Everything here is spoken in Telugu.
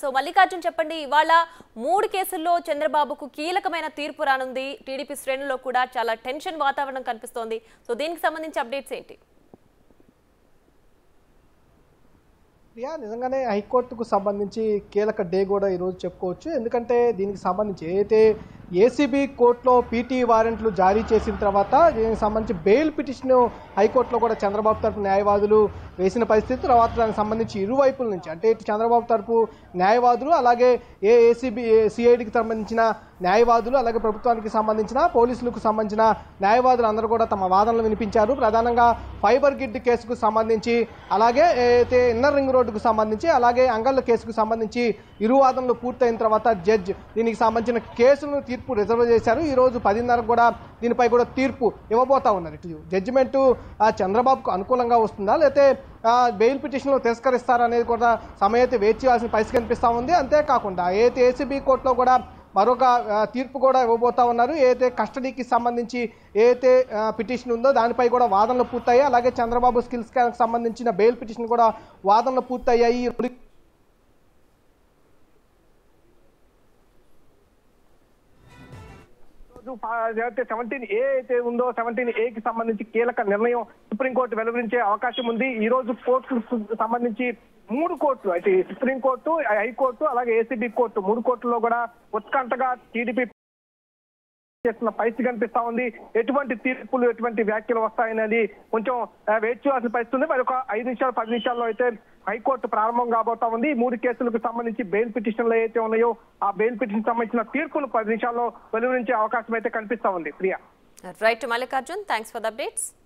సో మల్లికార్జున్ చెప్పండి ఇవాళ మూడు కేసుల్లో చంద్రబాబుకు కీలకమైన తీర్పు రానుంది టీడీపీ శ్రేణుల్లో కూడా చాలా టెన్షన్ వాతావరణం కనిపిస్తోంది సో దీనికి సంబంధించి అప్డేట్స్ ఏంటి ప్రియా నిజంగానే హైకోర్టుకు సంబంధించి కీలక డే కూడా ఈరోజు చెప్పుకోవచ్చు ఎందుకంటే దీనికి సంబంధించి ఏదైతే ఏసీబీ కోర్టులో పీటీ వారెంట్లు జారీ చేసిన తర్వాత దీనికి సంబంధించి బెయిల్ పిటిషన్ హైకోర్టులో కూడా చంద్రబాబు తరపు న్యాయవాదులు వేసిన పరిస్థితి తర్వాత దానికి సంబంధించి ఇరువైపుల నుంచి అంటే ఇటు చంద్రబాబు తరపు న్యాయవాదులు అలాగే ఏ ఏసీబీ సిఐడికి సంబంధించిన న్యాయవాదులు అలాగే ప్రభుత్వానికి సంబంధించిన పోలీసులకు సంబంధించిన న్యాయవాదులు అందరూ కూడా తమ వాదనలు వినిపించారు ప్రధానంగా ఫైబర్ గిడ్ కేసుకు సంబంధించి అలాగే అయితే ఇన్నర్ రింగ్ రోడ్డుకు సంబంధించి అలాగే అంగళ్ళ కేసుకు సంబంధించి ఇరు వాదనలు పూర్తయిన తర్వాత జడ్జ్ దీనికి సంబంధించిన కేసులను తీర్పు రిజర్వ్ చేశారు ఈ రోజు పదిన్నరకు కూడా దీనిపై కూడా తీర్పు ఇవ్వబోతా ఉన్నారు ఇటు జడ్జిమెంట్ చంద్రబాబుకు అనుకూలంగా వస్తుందా లేకపోతే ఆ, బెయిల్ పిటిషన్లు తిరస్కరిస్తారా అనేది కూడా సమయం అయితే వేచి చేయాల్సిన పరిస్థితి కనిపిస్తూ ఉంది అంతేకాకుండా ఏదైతే ఏసీబీ కోర్టులో కూడా మరొక ఆ, తీర్పు కూడా ఇవ్వబోతా ఉన్నారు ఏదైతే కస్టడీకి సంబంధించి ఏదైతే ఆ, పిటిషన్ ఉందో దానిపై కూడా వాదనలు పూర్తయ్యాయి అలాగే చంద్రబాబు స్కిల్స్ సంబంధించిన బెయిల్ పిటిషన్ కూడా వాదనలు పూర్తయ్యాయి ఈ రెండు రోజు అయితే సెవెంటీన్ ఏ అయితే ఉందో సెవెంటీన్ ఏ కి సంబంధించి కీలక నిర్ణయం సుప్రీంకోర్టు వెలువరించే అవకాశం ఉంది ఈ రోజు కోర్టుకు సంబంధించి మూడు కోర్టులు అయితే సుప్రీంకోర్టు హైకోర్టు అలాగే ఏసీబీ కోర్టు మూడు కోర్టుల్లో కూడా ఉత్కంఠగా టీడీపీ చేస్తున్న పరిస్థితి కనిపిస్తా ఉంది ఎటువంటి తీర్పులు ఎటువంటి వ్యాఖ్యలు వస్తాయనేది కొంచెం ఆ, వేచి చూడాల్సిన పరిస్థితి ఉంది మరి ఒక ఐదు నిమిషాలు పది నిమిషాల్లో అయితే హైకోర్టు ప్రారంభం కాబోతా ఉంది ఈ మూడు కేసులకు సంబంధించి బెయిల్ పిటిషన్లు ఏవైతే ఉన్నాయో ఆ బెయిల్ పిటిషన్ సంబంధించిన తీర్పులు పది నిమిషాల్లో వెలువరించే అవకాశం అయితే కనిపిస్తా ఉంది Priya right Mallikarjun thanks for the updates